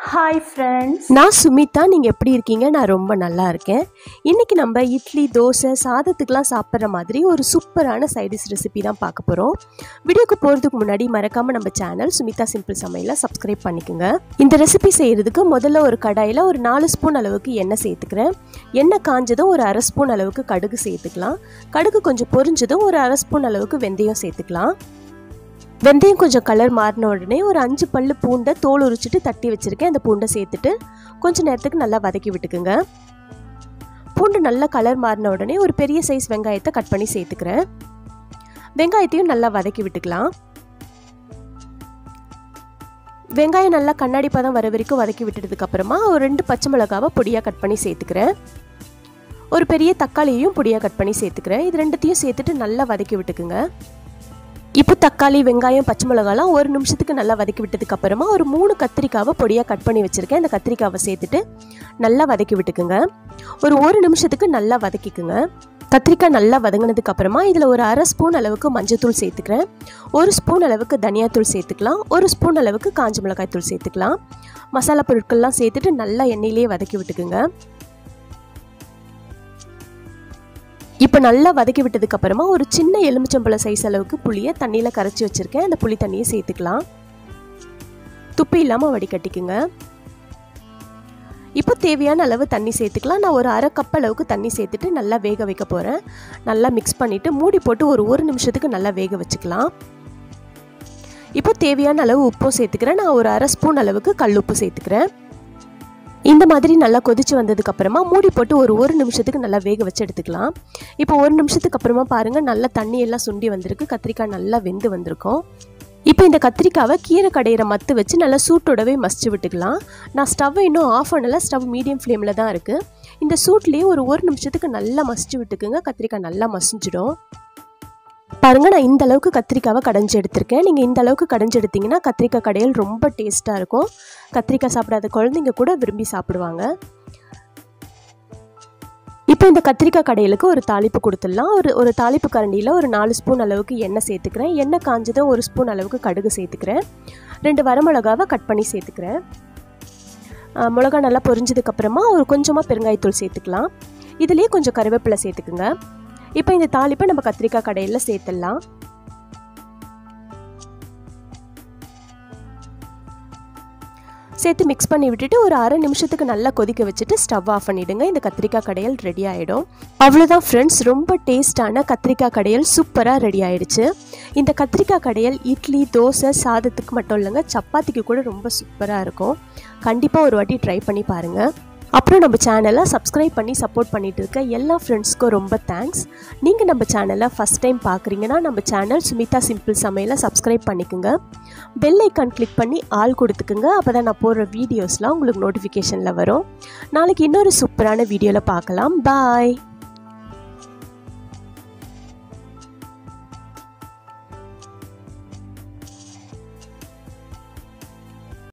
hi friends நான் சுமிதா நீங்கள் எப்படி இருக்கீங்க நான் ரொம்ப நல்லா இருக்கேன் இன்றைக்கி நம்ம இட்லி தோசை சாதத்துக்கெலாம் சாப்பிட்ற மாதிரி ஒரு சூப்பரான சைடிஷ் ரெசிபி தான் பார்க்க போகிறோம் வீடியோக்கு போகிறதுக்கு முன்னாடி மறக்காமல் நம்ம சேனல் சுமிதா சிம்பிள் சமையலை சப்ஸ்கிரைப் பண்ணிக்கோங்க இந்த ரெசிபி செய்கிறதுக்கு முதல்ல ஒரு கடாயில் ஒரு நாலு ஸ்பூன் அளவுக்கு எண்ணெய் சேர்த்துக்கிறேன் எண்ணெய் காஞ்சதும் ஒரு அரை ஸ்பூன் அளவுக்கு கடுகு சேர்த்துக்கலாம் கடுகு கொஞ்சம் பொரிஞ்சதும் ஒரு அரை ஸ்பூன் அளவுக்கு வெந்தயம் சேர்த்துக்கலாம் வெந்தயம் கொஞ்சம் கலர் மாறின உடனே ஒரு அஞ்சு பல்லு பூண்டை தோல் உரிச்சிட்டு தட்டி வச்சுருக்கேன் அந்த பூண்டை சேர்த்துட்டு கொஞ்சம் நேரத்துக்கு நல்லா வதக்கி விட்டுக்குங்க பூண்டு நல்லா கலர் மாறின உடனே ஒரு பெரிய சைஸ் வெங்காயத்தை கட் பண்ணி சேர்த்துக்கிறேன் வெங்காயத்தையும் நல்லா வதக்கி விட்டுக்கலாம் வெங்காயம் நல்லா கண்ணாடி பதம் வர வரைக்கும் வதக்கி விட்டுட்டதுக்கு அப்புறமா ஒரு ரெண்டு பச்சை மிளகாவை பொடியாக கட் பண்ணி சேர்த்துக்கிறேன் ஒரு பெரிய தக்காளியையும் பொடியாக கட் பண்ணி சேர்த்துக்கிறேன் இது ரெண்டுத்தையும் சேர்த்துட்டு நல்லா வதக்கி விட்டுக்குங்க இப்போ தக்காளி வெங்காயம் பச்சை மிளகாலாம் ஒரு நிமிஷத்துக்கு நல்லா வதக்கி விட்டதுக்கு அப்புறமா ஒரு மூணு கத்திரிக்காவை பொடியாக கட் பண்ணி வச்சுருக்கேன் இந்த கத்திரிக்காவை சேர்த்துட்டு நல்லா வதக்கி விட்டுக்குங்க ஒரு ஒரு நிமிஷத்துக்கு நல்லா வதக்கிக்குங்க கத்திரிக்காய் நல்லா வதங்கினதுக்கு அப்புறமா இதில் ஒரு அரை ஸ்பூன் அளவுக்கு மஞ்சத்தூள் சேர்த்துக்கிறேன் ஒரு ஸ்பூன் அளவுக்கு தனியாத்தூள் சேர்த்துக்கலாம் ஒரு ஸ்பூன் அளவுக்கு காஞ்ச மிளகாய் தூள் சேர்த்துக்கலாம் மசாலா பொருட்கள்லாம் சேர்த்துட்டு நல்லா எண்ணெயிலேயே வதக்கி விட்டுக்குங்க இப்போ நல்லா வதக்கி விட்டதுக்கு அப்புறமா ஒரு சின்ன எலுமிச்சம்பழ சைஸ் அளவுக்கு புளியை தண்ணியில் கரைச்சி வச்சுருக்கேன் அந்த புளி தண்ணியை சேர்த்துக்கலாம் துப்பு இல்லாமல் வடிகட்டிக்குங்க இப்போ தேவையான அளவு தண்ணி சேர்த்துக்கலாம் நான் ஒரு அரை கப் அளவுக்கு தண்ணி சேர்த்துட்டு நல்லா வேக வைக்க போகிறேன் நல்லா மிக்ஸ் பண்ணிவிட்டு மூடி போட்டு ஒரு ஒரு நிமிஷத்துக்கு நல்லா வேக வச்சுக்கலாம் இப்போ தேவையான அளவு உப்பும் சேர்த்துக்கிறேன் நான் ஒரு அரை ஸ்பூன் அளவுக்கு கல் உப்பு சேர்த்துக்கிறேன் இந்த மாதிரி நல்லா கொதிச்சு வந்ததுக்கு அப்புறமா மூடி போட்டு ஒரு ஒரு நிமிஷத்துக்கு நல்லா வேக வச்சு எடுத்துக்கலாம் இப்போ ஒரு நிமிஷத்துக்கு அப்புறமா பாருங்கள் நல்லா தண்ணி எல்லாம் சுண்டி வந்திருக்கு கத்திரிக்காய் நல்லா வெந்து வந்திருக்கும் இப்போ இந்த கத்திரிக்காவை கீரை கடையிற மத்து வச்சு நல்லா சூட்டோடவே மசிச்சு விட்டுக்கலாம் நான் ஸ்டவ்வை இன்னும் ஆஃப் பண்ணலை ஸ்டவ் மீடியம் ஃப்ளேமில் தான் இருக்குது இந்த சூட்லேயே ஒரு ஒரு நிமிஷத்துக்கு நல்லா மசிச்சு விட்டுக்குங்க கத்திரிக்காய் நல்லா மசிஞ்சிடும் பாருங்க நான் இந்த அளவுக்கு கத்திரிக்காவை கடைஞ்சி எடுத்திருக்கேன் நீங்கள் இந்த அளவுக்கு கடைஞ்சி எடுத்தீங்கன்னா கத்திரிக்காய் கடையில் ரொம்ப டேஸ்ட்டாக இருக்கும் கத்திரிக்காய் சாப்பிடாத குழந்தைங்க கூட விரும்பி சாப்பிடுவாங்க இப்போ இந்த கத்திரிக்காய் கடையிலுக்கு ஒரு தாளிப்பு கொடுத்துடலாம் ஒரு ஒரு தாளிப்பு கரண்டியில் ஒரு நாலு ஸ்பூன் அளவுக்கு எண்ணெய் சேர்த்துக்கிறேன் எண்ணெய் காஞ்சதும் ஒரு ஸ்பூன் அளவுக்கு கடுகு சேர்த்துக்கிறேன் ரெண்டு வரமிளகாவை கட் பண்ணி சேர்த்துக்கிறேன் மிளகா நல்லா பொரிஞ்சதுக்கப்புறமா ஒரு கொஞ்சமாக பெருங்காயத்தூள் சேர்த்துக்கலாம் இதுலேயே கொஞ்சம் கருவேப்பிலை சேர்த்துக்குங்க இப்போ இந்த தாளிப்பை நம்ம கத்திரிக்காய் கடையில் சேர்த்துடலாம் சேர்த்து மிக்ஸ் பண்ணி விட்டுட்டு ஒரு அரை நிமிஷத்துக்கு நல்லா கொதிக்க வச்சுட்டு ஸ்டவ் ஆஃப் பண்ணிவிடுங்க இந்த கத்திரிக்காய் கடையல் ரெடி ஆகிடும் அவ்வளோதான் ஃப்ரெண்ட்ஸ் ரொம்ப டேஸ்டான கத்திரிக்காய் கடையல் சூப்பராக ரெடி ஆகிடுச்சு இந்த கத்திரிக்காய் கடையல் இட்லி தோசை சாதத்துக்கு மட்டும் இல்லைங்க சப்பாத்திக்கு கூட ரொம்ப சூப்பராக இருக்கும் கண்டிப்பாக ஒரு வாட்டி ட்ரை பண்ணி பாருங்கள் அப்புறம் நம்ம சேனலை சப்ஸ்கிரைப் பண்ணி சப்போர்ட் பண்ணிட்டு இருக்க எல்லா ஃப்ரெண்ட்ஸ்க்கும் ரொம்ப தேங்க்ஸ் நீங்கள் நம்ம சேனலை ஃபஸ்ட் டைம் பார்க்குறீங்கன்னா நம்ம சேனல் சுமிதா சிம்பிள் சமையலை சப்ஸ்கிரைப் பண்ணிக்கோங்க பெல் ஐக்கான் கிளிக் பண்ணி ஆள் கொடுத்துக்குங்க அப்போ தான் நான் போடுற வீடியோஸ்லாம் உங்களுக்கு நோட்டிஃபிகேஷனில் வரும் நாளைக்கு இன்னொரு சூப்பரான வீடியோவில் பார்க்கலாம் பாய்